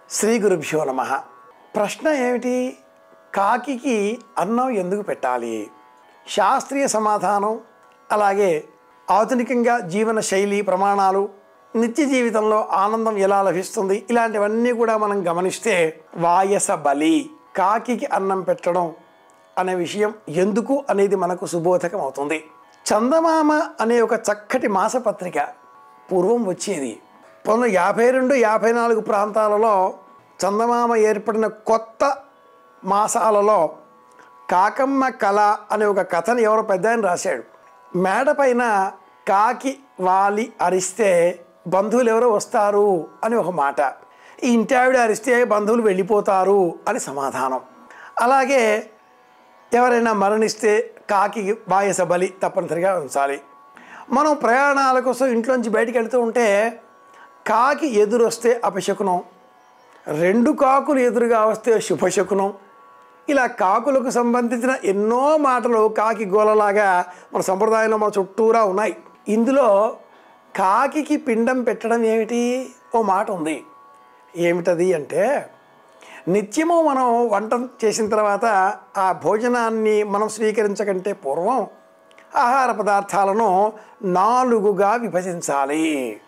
శ్రీ గురుభ్యో నమ ప్రశ్న ఏమిటి కాకికి అన్నం ఎందుకు పెట్టాలి శాస్త్రీయ సమాధానం అలాగే ఆధునికంగా జీవన శైలి ప్రమాణాలు నిత్య జీవితంలో ఆనందం ఎలా లభిస్తుంది ఇలాంటివన్నీ కూడా మనం గమనిస్తే వాయస బలి కాకికి అన్నం పెట్టడం అనే విషయం ఎందుకు అనేది మనకు సుబోధకం అవుతుంది చందమామ అనే ఒక చక్కటి మాసపత్రిక పూర్వం వచ్చేది పంతొమ్మిది యాభై రెండు యాభై నాలుగు ప్రాంతాలలో చందమామ ఏర్పడిన కొత్త మాసాలలో కాకమ్మ కళ అనే ఒక కథను ఎవరో పెద్ద ఆయన రాశాడు మేడ పైన కాకి వాలి అరిస్తే బంధువులు ఎవరో వస్తారు అని ఒక మాట ఈ ఇంటి ఆవిడ అరిస్తే బంధువులు వెళ్ళిపోతారు అని సమాధానం అలాగే ఎవరైనా మరణిస్తే కాకి బాయస బలి తప్పనిసరిగా ఉంచాలి మనం ప్రయాణాల కోసం ఇంట్లోంచి బయటికి వెళ్తూ ఉంటే కాకి ఎదురొస్తే అపశకునం రెండు కాకులు ఎదురుగా వస్తే శుభశకునం ఇలా కాకులకు సంబంధించిన ఎన్నో మాటలు కాకి గోలలాగా మన సంప్రదాయంలో మన చుట్టూరా ఉన్నాయి ఇందులో కాకికి పిండం పెట్టడం ఏమిటి ఓ మాట ఉంది ఏమిటది అంటే నిత్యము మనం వంట చేసిన తర్వాత ఆ భోజనాన్ని మనం స్వీకరించకంటే పూర్వం ఆహార పదార్థాలను నాలుగుగా విభజించాలి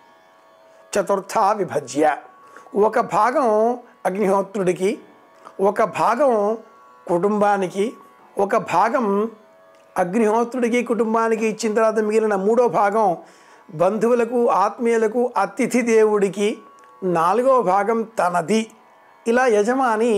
చతుర్థ విభజ్య ఒక భాగం అగ్నిహోత్రుడికి ఒక భాగం కుటుంబానికి ఒక భాగం అగ్నిహోత్రుడికి కుటుంబానికి ఇచ్చిన తర్వాత మిగిలిన మూడో భాగం బంధువులకు ఆత్మీయులకు అతిథి దేవుడికి నాలుగో భాగం తనది ఇలా యజమాని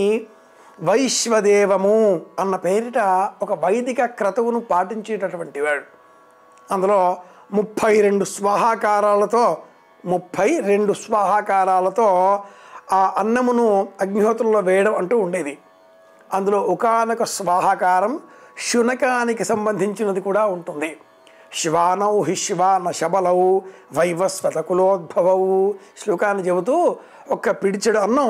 వైశ్వదేవము అన్న పేరిట ఒక వైదిక క్రతువును పాటించేటటువంటి వాడు అందులో ముప్పై రెండు స్వాహాకారాలతో ముప్పై రెండు స్వాహాకారాలతో ఆ అన్నమును అగ్నిహోత్రంలో వేయడం అంటూ ఉండేది అందులో ఒకనొక స్వాహాకారం శునకానికి సంబంధించినది కూడా ఉంటుంది శివానౌ హి శివాన శబలౌ వైవస్వత కులోద్భవౌ శ్లోకాన్ని చెబుతూ ఒక పిడిచెడు అన్నం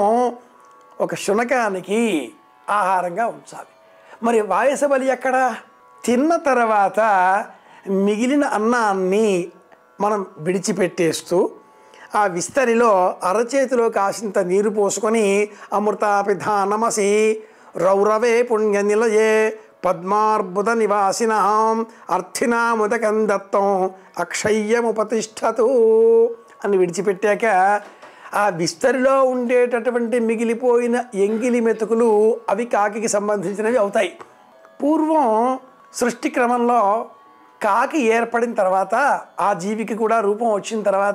ఒక శునకానికి ఆహారంగా ఉంచాలి మరి వాయసబలి ఎక్కడ తిన్న తర్వాత మిగిలిన అన్నాన్ని మనం విడిచిపెట్టేస్తూ ఆ విస్తరిలో అరచేతిలో కాసింత నీరు పోసుకొని అమృతాపిధానమసి రౌరవే పుణ్య నిలయే పద్మార్బుద నివాసిన అర్థినాముదకం దత్తం అక్షయ్యముపతిష్టతు అని విడిచిపెట్టాక ఆ విస్తరిలో ఉండేటటువంటి మిగిలిపోయిన ఎంగిలి మెతుకులు అవి కాకికి సంబంధించినవి అవుతాయి పూర్వం సృష్టి క్రమంలో కాకి ఏర్పడిన తర్వాత ఆ జీవికి కూడా రూపం వచ్చిన తర్వాత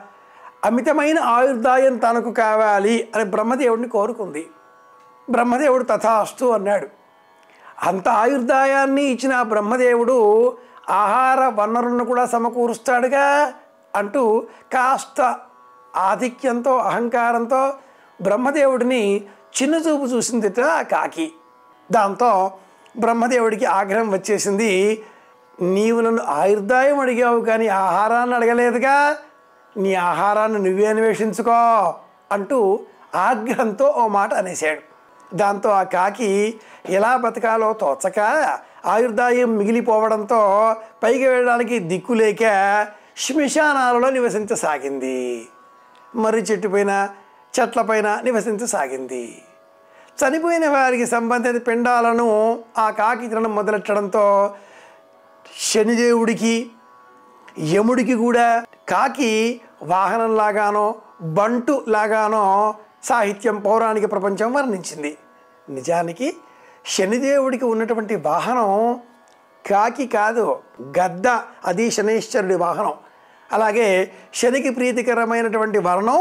అమితమైన ఆయుర్దాయం తనకు కావాలి అని బ్రహ్మదేవుడిని కోరుకుంది బ్రహ్మదేవుడు తథాస్తు అన్నాడు అంత ఆయుర్దాయాన్ని ఇచ్చిన ఆ బ్రహ్మదేవుడు ఆహార వనరులను కూడా సమకూరుస్తాడుగా అంటూ కాస్త ఆధిక్యంతో అహంకారంతో బ్రహ్మదేవుడిని చిన్నచూపు చూసిందిట ఆ కాకి దాంతో బ్రహ్మదేవుడికి ఆగ్రహం వచ్చేసింది నీవు నన్ను ఆయుర్దాయం అడిగావు కానీ ఆహారాన్ని అడగలేదుగా నీ ఆహారాన్ని నువ్వే అన్వేషించుకో అంటూ ఆగ్రహంతో ఓ మాట అనేశాడు దాంతో ఆ కాకి ఎలా బతకాలో తోచక ఆయుర్దాయం మిగిలిపోవడంతో పైకి వెళ్ళడానికి దిక్కు లేక శ్మశానాలలో నివసించసాగింది మర్రి చెట్టు పైన చెట్లపైన నివసించసాగింది చనిపోయిన వారికి సంబంధించిన పిండాలను ఆ కాకి తినడం మొదలెట్టడంతో శనిదేవుడికి యముడికి కూడా కాకి వాహనంలాగానో బంటు లాగానో సాహిత్యం పౌరాణిక ప్రపంచం వర్ణించింది నిజానికి శనిదేవుడికి ఉన్నటువంటి వాహనం కాకి కాదు గద్ద అది శనేశ్వరుడి వాహనం అలాగే శనికి ప్రీతికరమైనటువంటి వర్ణం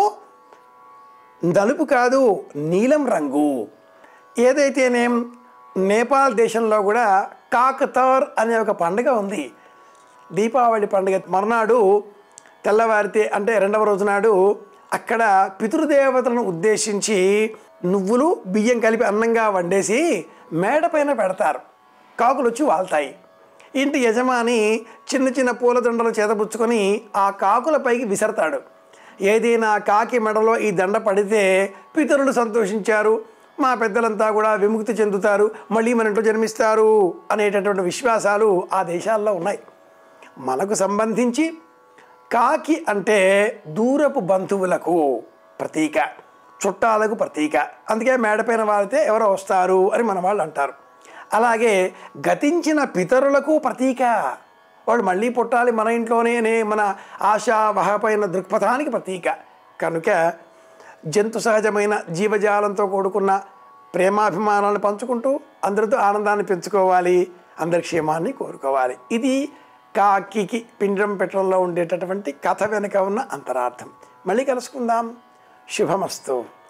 నలుపు కాదు నీలం రంగు ఏదైతేనేం నేపాల్ దేశంలో కూడా కాకతర్ అనే ఒక పండుగ ఉంది దీపావళి పండుగ మర్నాడు తెల్లవారితే అంటే రెండవ రోజు నాడు అక్కడ పితృదేవతలను ఉద్దేశించి నువ్వులు బియ్యం కలిపి అన్నంగా వండేసి మేడ పైన పెడతారు కాకులు వచ్చి వాళ్తాయి ఇంటి యజమాని చిన్న చిన్న పూలదండలు చేతపుచ్చుకొని ఆ కాకుల పైకి విసరతాడు ఏదైనా కాకి మెడలో ఈ దండ పడితే పితరులు సంతోషించారు మా పెద్దలంతా కూడా విముక్తి చెందుతారు మళ్ళీ మన ఇంట్లో జన్మిస్తారు అనేటటువంటి విశ్వాసాలు ఆ దేశాల్లో ఉన్నాయి మనకు సంబంధించి కాకి అంటే దూరపు బంధువులకు ప్రతీక చుట్టాలకు ప్రతీక అందుకే మేడపైన వారితే ఎవరో వస్తారు అని మన వాళ్ళు అంటారు అలాగే గతించిన పితరులకు ప్రతీక వాళ్ళు మళ్ళీ పుట్టాలి మన ఇంట్లోనే అనే మన ఆశా వహపైన దృక్పథానికి ప్రతీక కనుక జంతు సహజమైన జీవజాలంతో కూడుకున్న ప్రేమాభిమానాలను పంచుకుంటూ అందరితో ఆనందాన్ని పెంచుకోవాలి అందరి క్షేమాన్ని కోరుకోవాలి ఇది కాకికి పిండం పెట్టడంలో ఉండేటటువంటి కథ వెనుక ఉన్న అంతరార్థం మళ్ళీ కలుసుకుందాం శుభమస్తు